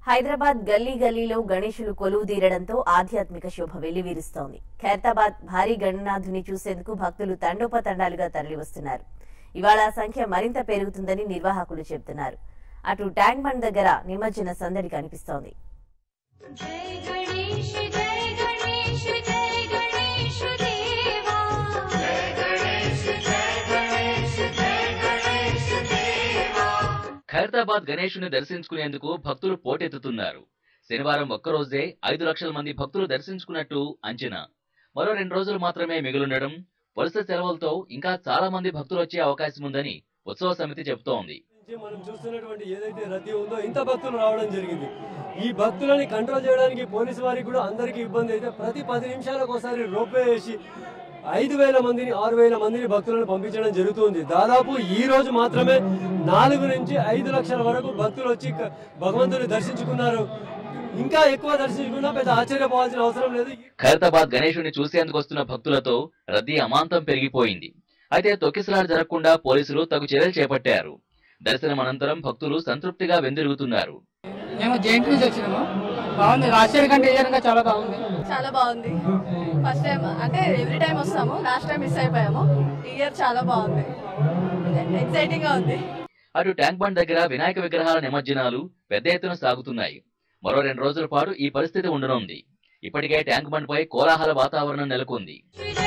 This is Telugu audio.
హైదరాబాద్ గల్లీ గల్లీలో గణేశులు కొలువు తీరడంతో ఆధ్యాత్మిక శోభ వెల్లివిరుస్తోంది ఖైరతాబాద్ భారీ గణనాథుని చూసేందుకు భక్తులు తండోపతండాలుగా తరలివస్తున్నారు ఇవాళ ఆ సంఖ్య మరింత పెరుగుతుందని నిర్వాహకులు చెబుతున్నారు అటు ట్యాంక్ బండ్ దగ్గర నిమజ్జన సందడి కనిపిస్తోంది जय गणेश जय गणेश जय गणेश देवा जय गणेश जय गणेश जय गणेश देवा ఖైరతాబాద్ గణేషుని దర్శించుకునేందుకు భక్తులు పోటెత్తుతున్నారు శనివారం ఒక్కరోజే ఐదు లక్షల మంది భక్తులు దర్శించుకున్నట్టు అంచనా మరో రెండు రోజులు మాత్రమే మిగులుండడం వరుస సెలవులతో ఇంకా చాలా మంది భక్తులు వచ్చే అవకాశం ఉందని ఉత్సవ సమితి చెబుతోంది నుంచి మనం చూస్తున్నటువంటి ఏదైతే రద్దీ ఉందో ఇంత భక్తులు రావడం జరిగింది ఈ భక్తులని కంట్రోల్ చేయడానికి పోలీసు వారికి కూడా అందరికీ ఇబ్బంది అయితే ప్రతి పది నిమిషాలకు ఒకసారి రోపే వేసి ఐదు వేల మందిని ఆరు వేల మందిని భక్తులను పంపించడం జరుగుతుంది దాదాపు ఈ రోజు మాత్రమే నాలుగు నుంచి ఐదు లక్షల వరకు భక్తులు వచ్చి క- భగవంతుని దర్శించుకున్నారు ఇంకా ఎక్కువ దర్శించుకున్నా పెద్ద ఆశ్చర్యపోవాల్సిన అవసరం లేదు ఖైరతాబాద్ గణేషుని చూసేందుకు వస్తున్న భక్తులతో రద్దీ అమాంతం పెరిగిపోయింది అయితే తొక్కిసలాట జరగకుండా పోలీసులు తగు చర్యలు చేపట్టారు దర్శనం అనంతరం భక్తులు సంతృప్తిగా వెందిరుగుతున్నారు మేము జైంట్ నుంచి వచ్చినాము బాగుంది లాస్ట్ ఇయర్ కంటే ఈ ఇయర్ ఇంకా చాలా బాగుంది చాలా బాగుంది ఫస్ట్ టైం అంటే ఎవ్రీ టైం వస్తాము లాస్ట్ టైం మిస్ అయిపోయాము ఈ ఇయర్ చాలా బాగుంది ఎక్సైటింగ్ గా ఉంది అటు ట్యాంక్ బండ్ దగ్గర వినాయక విగ్రహాల నిమజ్జనాలు పెద్ద ఎత్తున సాగుతున్నాయి మరో రెండు రోజుల పాటు ఈ పరిస్థితి ఉండనుంది ఇప్పటికే ట్యాంక్ బండ్ పై కోలాహల వాతావరణం నెలకొంది जय